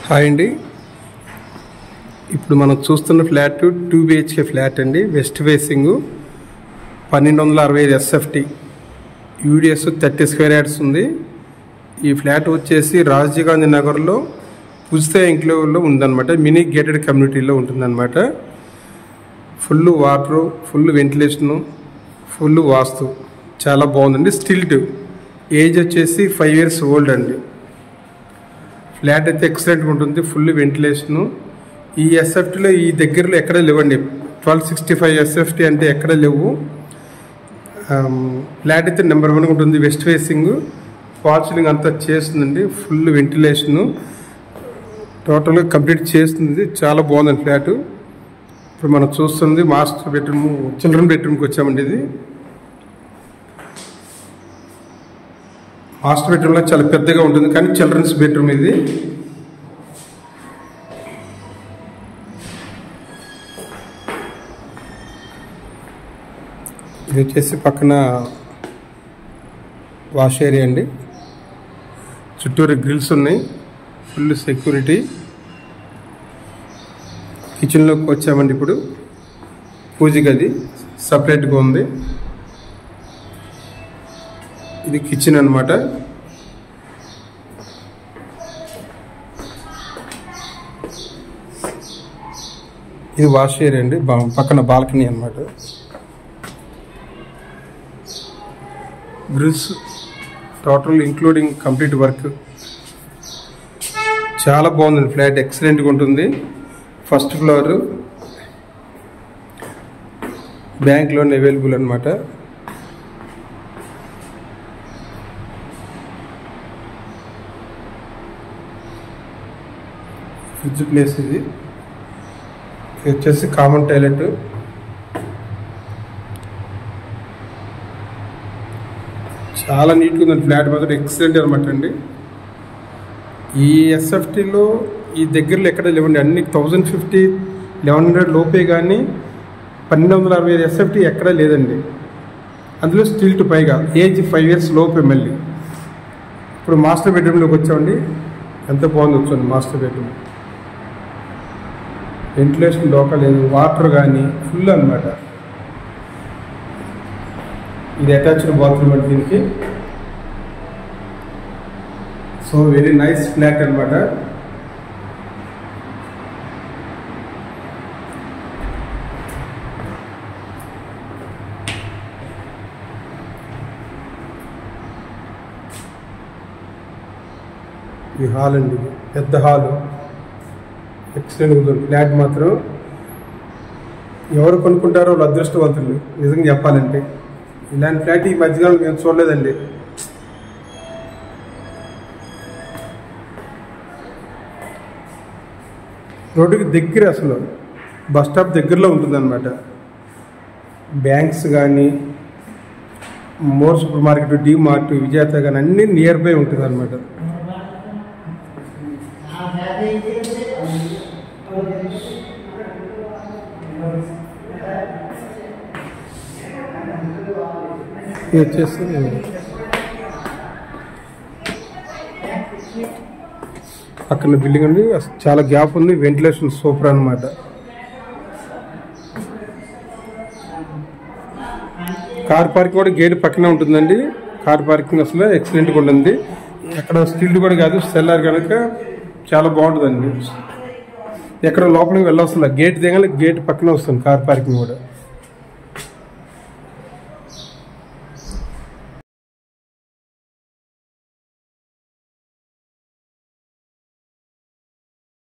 Hi అండి ఇప్పుడు మనం చూస్తున్న ఫ్లాట్ టూ బిహెచ్కే ఫ్లాట్ అండి వెస్ట్ ఫేసింగ్ పన్నెండు వందల అరవై ఐదు SFT UDS thirty square yards ఉంది ఈ ఫ్లాట్ వచ్చేసి రాజీవ్ గాంధీ నగర్లో పుజిత ఎంక్లేవ్లో ఉందన్నమాట మినీ గేటెడ్ కమ్యూనిటీలో ఉంటుందన్నమాట full water full ventilation full vastu చాలా బాగుందండి స్టిల్ట్ ఏజ్ వచ్చేసి ఫైవ్ ఇయర్స్ ఓల్డ్ అండి ఫ్లాట్ అయితే ఎక్సలెంట్గా ఉంటుంది ఫుల్ వెంటిలేషను ఈ ఎస్ఎఫ్టీలో ఈ దగ్గరలో ఎక్కడ లేవండి ట్వెల్వ్ సిక్స్టీ ఫైవ్ ఎస్ఎఫ్టీ అంటే ఎక్కడ లేవు ఆమ్, ఫ్లాట్ అయితే నెంబర్ వన్ ఉంటుంది వెస్ట్ ఫేసింగ్ ఫాల్సిలింగ్ అంతా చేస్తుందండి ఫుల్ వెంటిలేషను టోటల్గా కంప్లీట్ చేస్తుంది చాలా బాగుందండి ఫ్లాట్ ఇప్పుడు మనం చూస్తుంది మాస్టర్ బెడ్రూమ్ చిల్డ్రన్ బెడ్రూమ్కి వచ్చామండి ఇది మాస్టర్ బెడ్రూమ్లో చాలా పెద్దగా ఉంటుంది కానీ చిల్డ్రన్స్ బెడ్రూమ్ ఇది ఇది వచ్చేసి పక్కన వాష్ ఏరియా అండి చుట్టూరు గ్రిల్స్ ఉన్నాయి ఫుల్ సెక్యూరిటీ కిచెన్లోకి వచ్చామండి ఇప్పుడు పూజ గది సపరేట్గా ఉంది ఇది కిచెన్ అన్నమాట ఇది వాష్ ఏరియా అండి బా- పక్కన బాల్కనీ అన్నమాట grills total including complete work చాలా బాగుందండి ఫ్లాట్ ఎక్సలెంట్గా ఉంటుంది first floor bank loan available అనమాట ఫ్రిడ్జ్ ప్లేస్ ఇది ఇది వచ్చేసి కామన్ టాయిలెట్ చాలా నీట్గా ఉందండి ఫ్లాట్ మాత్రం ఎక్సలెంట్ అనమాట అండి ఈ ఎస్ఎఫ్టీలో ఈ దగ్గరలో ఎక్కడ లేవండి అన్ని థౌజండ్ ఫిఫ్టీ లెవెన్ హండ్రెడ్ లోపే కానీ పన్నెండు వందల అరవై ఐదు ఎస్ఎఫ్టీ ఎక్కడా లేదండి అందులో స్టిల్ టు పైగా ఏజ్ ఫైవ్ ఇయర్స్ లోపే మళ్ళీ ఇప్పుడు మాస్టర్ బెడ్రూమ్లోకి వచ్చామండి ఎంత బాగుంది వచ్చాను మాస్టర్ బెడ్రూమ్ వెంటిలేషన్ లోక లేదు వాటర్ కానీ ఫుల్ అన్నమాట ఇది అటాచ్డ్ బాత్రూమ్ అండి దీనికి సో వెరీ నైస్ ఫ్లాట్ అన్నమాట ఈ హాల్ అండి ఇది. పెద్ద హాల్ ఎక్సలెంట్ ఉంటుంది ఫ్లాట్ మాత్రం ఎవరు కొనుక్కుంటారో వాళ్ళు అదృష్టవంతులు నిజంగా చెప్పాలంటే ఇలాంటి ఫ్లాట్ ఈ మధ్యకాలం మేము చూడలేదండి రోడ్డుకి దగ్గర అసలు బస్ స్టాప్ దగ్గరలో ఉంటుందన్నమాట బ్యాంక్స్ కానీ more super market D Mart Vijetha కానీ అన్నీ నియర్ బై ఉంటుంది అనమాట ఇది వచ్చేసి పక్కన బిల్డింగ్ అండి అస- చాలా గ్యాప్ ఉంది వెంటిలేషన్ సూపర్ అన్నమాట కార్ పార్కింగ్ కూడా గేట్ పక్కనే ఉంటుందండి కార్ పార్కింగ్ అసలు ఎక్సలెంట్గా ఉంటుంది ఎక్కడ స్టిల్డ్ కూడా కాదు సెల్లార్ కనుక చాలా బాగుంటుందండి ఎక్కడ లోపలికి వెళ్ళవసరం గేట్ దిగాలి గేట్ పక్కనే వస్తుంది కార్ పార్కింగ్ కూడా